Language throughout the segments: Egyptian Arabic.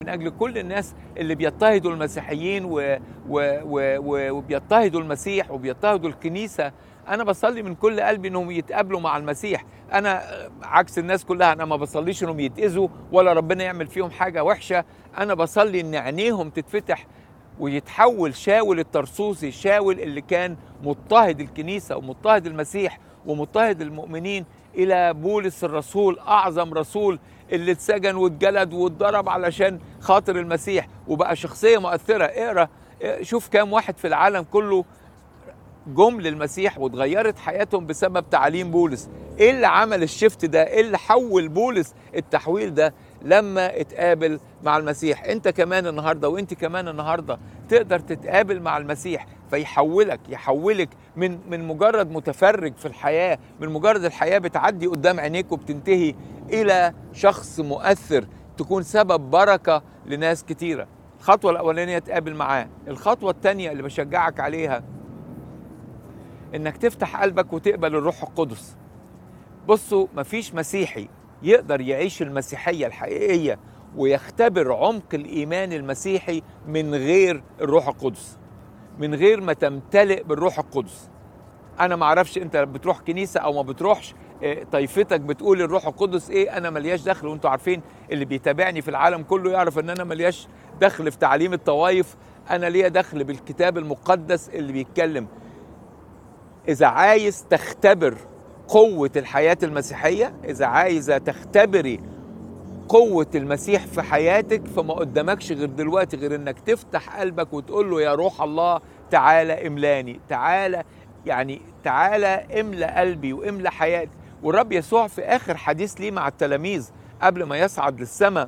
من اجل كل الناس اللي بيضطهدوا المسيحيين و... و... و... و... وبيضطهدوا المسيح وبيضطهدوا الكنيسه انا بصلي من كل قلبي انهم يتقابلوا مع المسيح انا عكس الناس كلها انا ما بصليش انهم يتاذوا ولا ربنا يعمل فيهم حاجه وحشه انا بصلي ان عينيهم تتفتح ويتحول شاول الترسوسي شاول اللي كان مضطهد الكنيسه ومضطهد المسيح ومضطهد المؤمنين الى بولس الرسول اعظم رسول اللي اتسجن واتجلد واتضرب علشان خاطر المسيح وبقى شخصيه مؤثره اقرا شوف كام واحد في العالم كله جم للمسيح واتغيرت حياتهم بسبب تعليم بولس ايه اللي عمل الشفت ده ايه اللي حول بولس التحويل ده لما اتقابل مع المسيح انت كمان النهارده وانت كمان النهارده تقدر تتقابل مع المسيح فيحولك يحولك من من مجرد متفرج في الحياه من مجرد الحياه بتعدي قدام عينيك وبتنتهي الى شخص مؤثر تكون سبب بركه لناس كتيره الخطوه الاولانيه تقابل معاه الخطوه الثانيه اللي بشجعك عليها انك تفتح قلبك وتقبل الروح القدس بصوا مفيش مسيحي يقدر يعيش المسيحيه الحقيقيه ويختبر عمق الايمان المسيحي من غير الروح القدس من غير ما تمتلئ بالروح القدس انا ما اعرفش انت بتروح كنيسه او ما بتروحش طائفتك بتقول الروح القدس ايه انا ملياش دخل وانتوا عارفين اللي بيتابعني في العالم كله يعرف ان انا ملياش دخل في تعليم الطوائف انا ليا دخل بالكتاب المقدس اللي بيتكلم اذا عايز تختبر قوة الحياة المسيحية إذا عايزة تختبري قوة المسيح في حياتك فما قدامكش غير دلوقتي غير إنك تفتح قلبك وتقول له يا روح الله تعالى املاني تعالى يعني تعالى املى قلبي واملى حياتي والرب يسوع في آخر حديث ليه مع التلاميذ قبل ما يصعد للسماء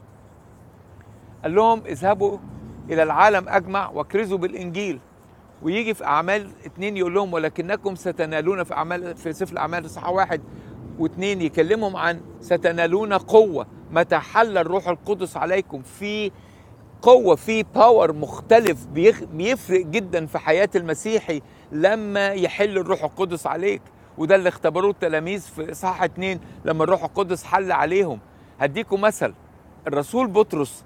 قال لهم اذهبوا إلى العالم أجمع واكرزوا بالإنجيل ويجي في اعمال اتنين يقول لهم ولكنكم ستنالون في اعمال في سفر الاعمال اصحاح واحد واثنين يكلمهم عن ستنالون قوه متى حل الروح القدس عليكم في قوه في باور مختلف بيفرق جدا في حياه المسيحي لما يحل الروح القدس عليك وده اللي اختبروه التلاميذ في اصحاح اتنين لما الروح القدس حل عليهم هديكم مثل الرسول بطرس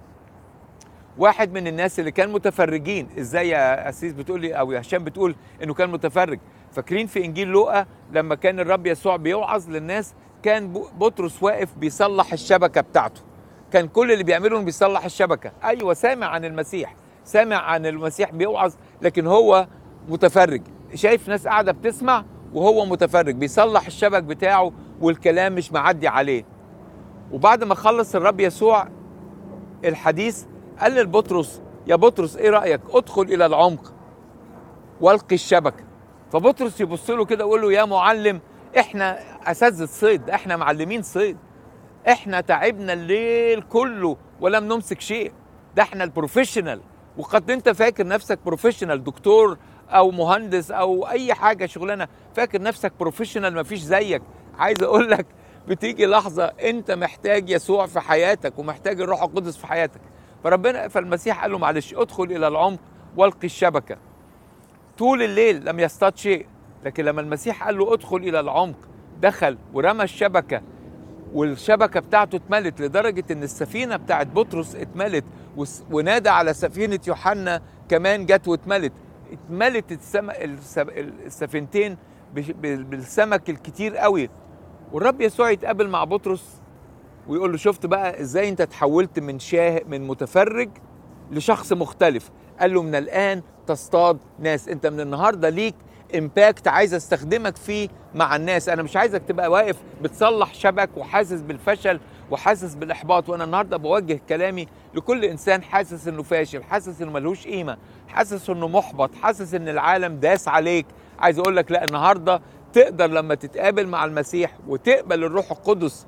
واحد من الناس اللي كان متفرجين ازاي يا اسيس بتقول لي او يا هشام بتقول انه كان متفرج فاكرين في انجيل لوقا لما كان الرب يسوع بيوعظ للناس كان بطرس واقف بيصلح الشبكه بتاعته كان كل اللي بيعمله انه بيصلح الشبكه ايوه سامع عن المسيح سامع عن المسيح بيوعظ لكن هو متفرج شايف ناس قاعده بتسمع وهو متفرج بيصلح الشبك بتاعه والكلام مش معدي عليه وبعد ما خلص الرب يسوع الحديث قال لبطرس يا بطرس ايه رايك ادخل الى العمق والقي الشبكه فبطرس يبص له كده ويقول له يا معلم احنا اساتذه صيد احنا معلمين صيد احنا تعبنا الليل كله ولم نمسك شيء ده احنا البروفيشنال وقد انت فاكر نفسك بروفيشنال دكتور او مهندس او اي حاجه شغلانه فاكر نفسك بروفيشنال مفيش زيك عايز اقول لك بتيجي لحظه انت محتاج يسوع في حياتك ومحتاج الروح القدس في حياتك فربنا فالمسيح قال له معلش ادخل الى العمق والقي الشبكه طول الليل لم يصطاد شيء لكن لما المسيح قال له ادخل الى العمق دخل ورمى الشبكه والشبكه بتاعته اتملت لدرجه ان السفينه بتاعت بطرس اتملت ونادى على سفينه يوحنا كمان جت واتملت اتملت السم... السفينتين بالسمك الكتير قوي والرب يسوع يتقابل مع بطرس ويقول له شفت بقى ازاي انت تحولت من شاه من متفرج لشخص مختلف قال له من الان تصطاد ناس انت من النهارده ليك امباكت عايز استخدمك فيه مع الناس انا مش عايزك تبقى واقف بتصلح شبك وحاسس بالفشل وحاسس بالاحباط وانا النهارده بوجه كلامي لكل انسان حاسس انه فاشل حاسس انه ملهوش قيمه حاسس انه محبط حاسس ان العالم داس عليك عايز اقول لك لا النهارده تقدر لما تتقابل مع المسيح وتقبل الروح القدس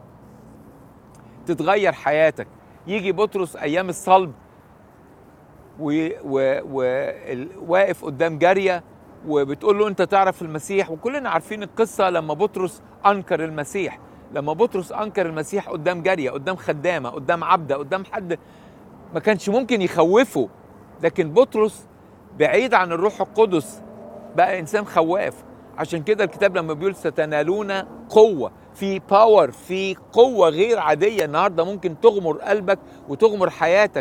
تتغير حياتك يجي بطرس ايام الصلب وواقف قدام جاريه وبتقول له انت تعرف المسيح وكلنا عارفين القصه لما بطرس انكر المسيح لما بطرس انكر المسيح قدام جاريه قدام خدامه قدام عبده قدام حد ما كانش ممكن يخوفه لكن بطرس بعيد عن الروح القدس بقى انسان خواف عشان كده الكتاب لما بيقول ستنالون قوه في باور في قوه غير عاديه النهارده ممكن تغمر قلبك وتغمر حياتك